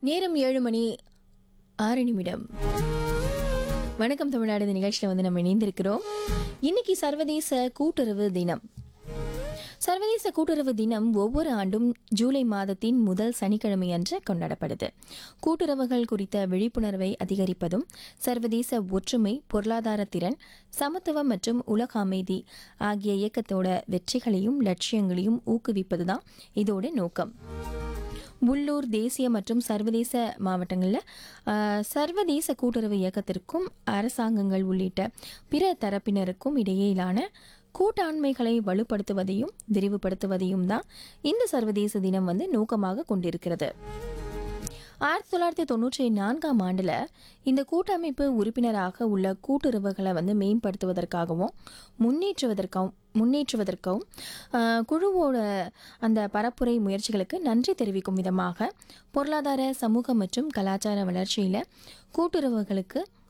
நேரம் ஏழு மணி ஆறு நிமிடம் வணக்கம் தமிழ்நாடு இந்த நிகழ்ச்சியில் வந்து நம்ம இணைந்திருக்கிறோம் இன்னைக்கு சர்வதேச கூட்டுறவு தினம் சர்வதேச கூட்டுறவு தினம் ஒவ்வொரு ஆண்டும் ஜூலை மாதத்தின் முதல் சனிக்கிழமை அன்று கொண்டாடப்படுது கூட்டுறவுகள் குறித்த விழிப்புணர்வை அதிகரிப்பதும் சர்வதேச ஒற்றுமை பொருளாதார திறன் சமத்துவம் மற்றும் உலக அமைதி ஆகிய இயக்கத்தோட வெற்றிகளையும் லட்சியங்களையும் ஊக்குவிப்பதுதான் இதோட நோக்கம் உள்ளூர் தேசிய மற்றும் சர்வதேச மாவட்டங்களில் ஆஹ், சர்வதேச கூட்டுறவு இயக்கத்திற்கும் அரசாங்கங்கள் உள்ளிட்ட பிற தரப்பினருக்கும் இடையிலான கூட்டாண்மைகளை வலுப்படுத்துவதையும் விரிவுபடுத்துவதையும் தான் இந்த சர்வதேச தினம் வந்து நோக்கமாக கொண்டிருக்கிறது ஆயிரத்தி தொள்ளாயிரத்தி தொண்ணூற்றி நான்காம் ஆண்டில் இந்த கூட்டமைப்பு உறுப்பினராக உள்ள கூட்டுறவுகளை வந்து மேம்படுத்துவதற்காகவும் முன்னேற்றுவதற்காகவும் முன்னேற்றுவதற்கும் ஆஹ், குழுவோட அந்த பரப்புரை முயற்சிகளுக்கு நன்றி தெரிவிக்கும் விதமாக பொருளாதார சமூக மற்றும் கலாச்சார வளர்ச்சியில் கூட்டுறவுகளுக்கு